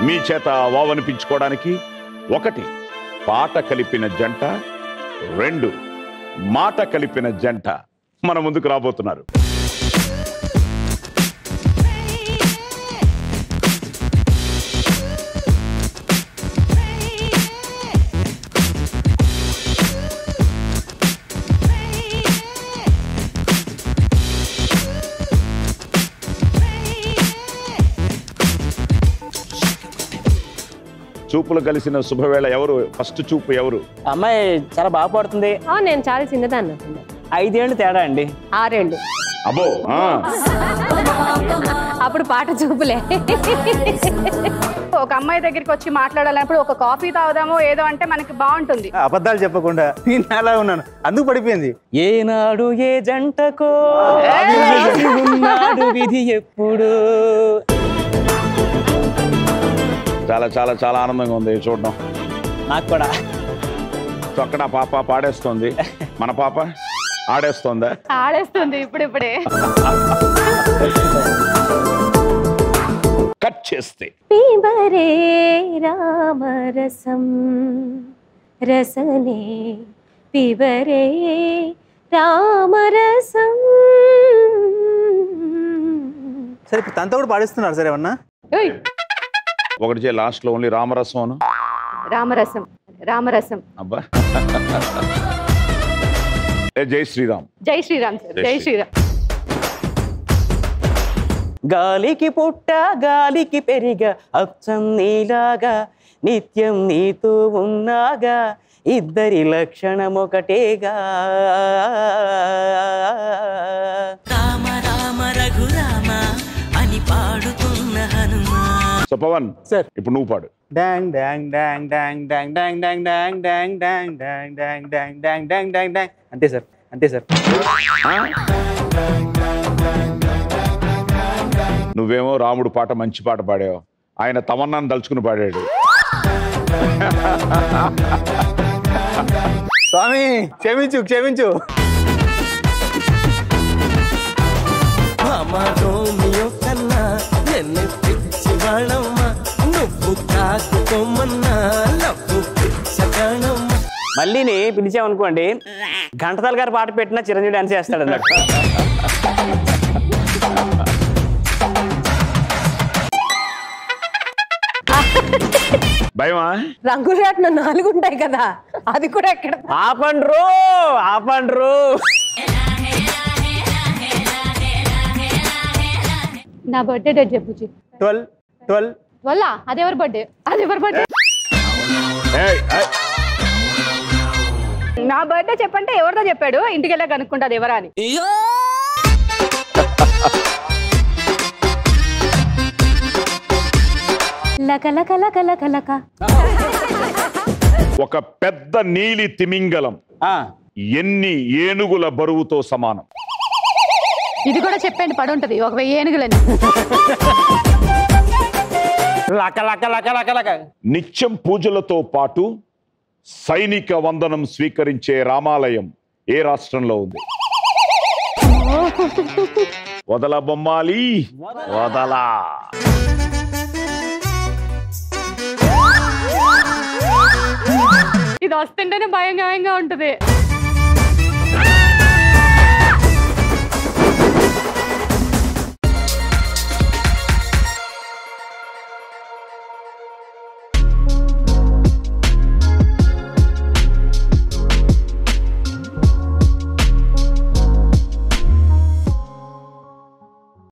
మీ చేత వావనిపించుకోవడానికి ఒకటి పాట కలిపిన జంట రెండు మాట కలిపిన జంట మన ముందుకు రాబోతున్నారు చూపులు కలిసిన శుభవేళ ఎవరు ఫస్ట్ చూపు ఎవరు అమ్మాయి చాలా బాగా పాడుతుంది ఆ, నేను చాలా చిన్నదాన్ని అనుకున్నా. ఐదేళ్ళు తేడా అండి ఆరేళ్ళు అబ్బో ఆ, అప్పుడు పాట చూపులే ఒక అమ్మాయి దగ్గరికి వచ్చి మాట్లాడాలన్నప్పుడు ఒక కాఫీ తాగుదామో ఏదో అంటే మనకి బాగుంటుంది అబద్ధాలు చెప్పకుండా నేను అలా ఉన్నాను అందుకు పడిపోయింది ఏనాడు ఏ జంటకో రాసి ఉన్నాడు విధి ఎప్పుడు చాలా చాలా చాలా ఆనందంగా ఉంది చూడడం నాకు కూడా అక్కడ పాప పాడేస్తోంది మన పాప ఆడేస్తోందా ఆడేస్తుంది ఇప్పుడిప్పుడే కట్ చేస్తే పిబరే రామరసం రసనే పిబరే రామరసం సరే ఇప్పుడు తనతో కూడా పాడిస్తున్నారు సరే ఏమన్నా ఏయ్, ఒకటి చే లాస్ట్ లో ఓన్లీ రామరసం అను రామరసం రామరసం అబ్బా ఏ జై శ్రీరామ్ జై శ్రీరామ్ సార్ జై శ్రీరామ్ గాలికి పుట్ట గాలికి పెరిగ అచ్చం నీలాగా నిత్యం నీతో ఉన్నాగా ఇద్దరి లక్షణం ఒకటేగా రామ రామ రఘురామ అని పాడుతున్న హనుమా సో పవన్ సార్. ఇప్పుడు నువ్వు పాడు డాంగ్ డాంగ్ డాంగ్ డాంగ్ డాంగ్ డాంగ్ డాంగ్ డాంగ్ డాంగ్ డాంగ్ డాంగ్ డాంగ్ డాంగ్ డాంగ్ డాంగ్ డాంగ్ డాంగ్ అంతే సార్ అంతే సార్ నువ్వేమో రాముడు పాట మంచి పాట పాడావు ఆయన తమన్నాను దలుచుకుని పాడాడు స్వామి క్షమించు క్షమించు మామ రోమియో కన్నా ఎన్ని పిచ్చి వాళ్ళమ్మ నువ్వు కాకుకోమన్నా లవ్వు పిచ్చకణమ్మ మళ్ళీని పిలిచామనుకోండి ఘంటసాల గారు పాట పెట్టినా చిరంజీవి డాన్స్ చేస్తాడు అన్నట్టు భయమా రంగులు రాట్నం నాలుగు ఉంటాయి కదా అది కూడా ఎక్కడ ఆపండ్రు ఆపండ్రు నా బర్త్డే డేట్ చెప్పు జీ. ట్వెల్వ్ ట్వెల్వ్ వల్ల అది ఎవరి బర్త్డే అది ఎవరి బర్త్డే ఏయ్, ఏయ్. నా బర్త్డే చెప్పంటే ఎవరిదో చెప్పాడు ఇంటికి వెళ్ళా కనుక్కుంటా అది ఎవరా అని లక లక లక లక లక ఒక పెద్ద నీలి తిమింగలం ఆ, ఎన్ని ఏనుగుల బరువుతో సమానం ఇది కూడా చెప్పండి పడి ఉంటది ఒక వెయ్యి ఏనుగులని లక లక లక లక లక నిత్యం పూజలతో పాటు సైనిక వందనం స్వీకరించే రామాలయం ఏ రాష్ట్రంలో ఉంది వదల బొమ్మాలి వదలా ఇది వస్తుంటేనే భయం భయంగా ఉంటది